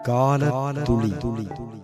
கால துளி துளி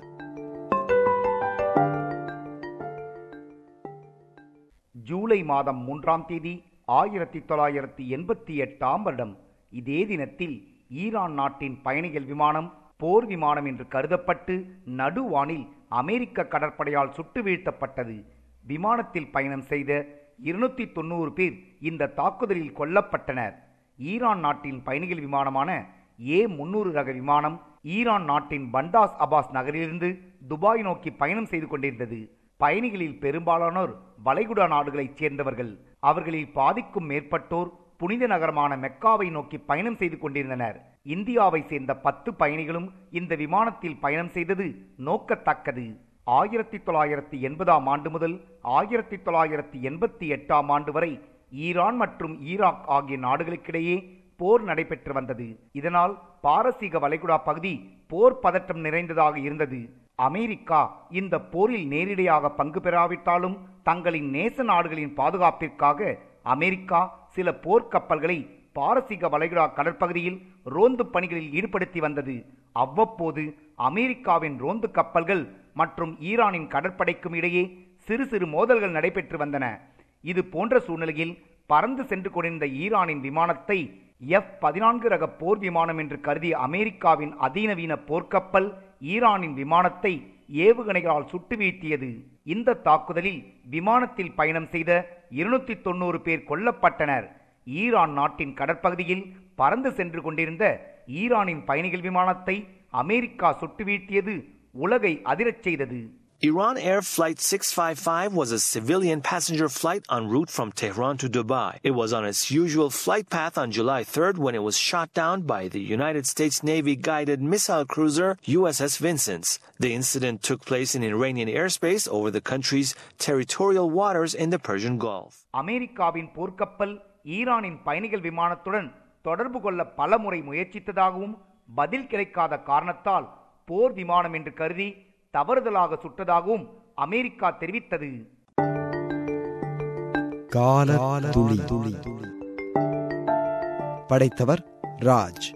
ஜூலை மாதம் மூன்றாம் தேதி ஆயிரத்தி தொள்ளாயிரத்தி எண்பத்தி எட்டாம் வருடம் இதே தினத்தில் ஈரான் நாட்டின் பயணிகள் விமானம் போர் விமானம் என்று கருதப்பட்டு நடுவானில் அமெரிக்க கடற்படையால் சுட்டு வீழ்த்தப்பட்டது விமானத்தில் பயணம் செய்த இருநூத்தி தொண்ணூறு பேர் இந்த தாக்குதலில் கொல்லப்பட்டனர் ஈரான் நாட்டின் பயணிகள் விமானமான ஏ முன்னூறு ரக விமானம் ஈரான் நாட்டின் பண்டாஸ் அபாஸ் நகரிலிருந்து துபாய் நோக்கி பயணம் செய்து கொண்டிருந்தது பயணிகளில் பெரும்பாலானோர் வளைகுடா நாடுகளைச் சேர்ந்தவர்கள் அவர்களில் பாதிக்கும் மேற்பட்டோர் புனித நகரமான மெக்காவை நோக்கி பயணம் செய்து கொண்டிருந்தனர் இந்தியாவை சேர்ந்த பத்து பயணிகளும் இந்த விமானத்தில் பயணம் செய்தது நோக்கத்தக்கது ஆயிரத்தி தொள்ளாயிரத்தி எண்பதாம் ஆண்டு முதல் ஆயிரத்தி தொள்ளாயிரத்தி எண்பத்தி எட்டாம் ஆண்டு வரை ஈரான் மற்றும் ஈராக் ஆகிய நாடுகளுக்கிடையே போர் நடைபெற்று வந்தது இதனால் பாரசீக வளைகுடா பகுதி போர் பதட்டம் நிறைந்ததாக இருந்தது அமெரிக்கா இந்த போரில் நேரிடையாக பங்கு பெறாவிட்டாலும் தங்களின் நேச நாடுகளின் பாதுகாப்பிற்காக அமெரிக்கா சில போர்க்கப்பல்களை பாரசீக வளைகுடா கடற்பகுதியில் ரோந்து பணிகளில் ஈடுபடுத்தி வந்தது அவ்வப்போது அமெரிக்காவின் ரோந்து கப்பல்கள் மற்றும் ஈரானின் கடற்படைக்கும் இடையே சிறு சிறு மோதல்கள் நடைபெற்று வந்தன இது போன்ற சூழ்நிலையில் பறந்து சென்று கொண்டிருந்த ஈரானின் விமானத்தை எஃப் பதினான்கு ரக போர் விமானம் என்று கருதிய அமெரிக்காவின் அதிநவீன போர்க்கப்பல் ஈரானின் விமானத்தை ஏவுகணைகளால் சுட்டு வீழ்த்தியது இந்த தாக்குதலில் விமானத்தில் பயணம் செய்த இருநூத்தி தொண்ணூறு பேர் கொல்லப்பட்டனர் ஈரான் நாட்டின் கடற்பகுதியில் பறந்து சென்று கொண்டிருந்த ஈரானின் பயணிகள் விமானத்தை அமெரிக்கா சுட்டு வீழ்த்தியது உலகை அதிரச் செய்தது Iran Air Flight 655 was a civilian passenger flight en route from Tehran to Dubai. It was on its usual flight path on July 3rd when it was shot down by the United States Navy guided missile cruiser USS Vincennes. The incident took place in Iranian airspace over the country's territorial waters in the Persian Gulf. அமெரிக்காவின் போர்க்கப்பல் ஈரானின் பயணிகள் விமானத்துடன் தொடர்பு கொள்ள பலமுறை முயற்சித்ததாகவும் பதில் கிடைக்காத காரணத்தால் போர் விமானம் என்று கருதி தவறுதலாக சுட்டதாகவும் அமெரிக்கா தெரிவித்தது கால துளி துளி படைத்தவர் ராஜ்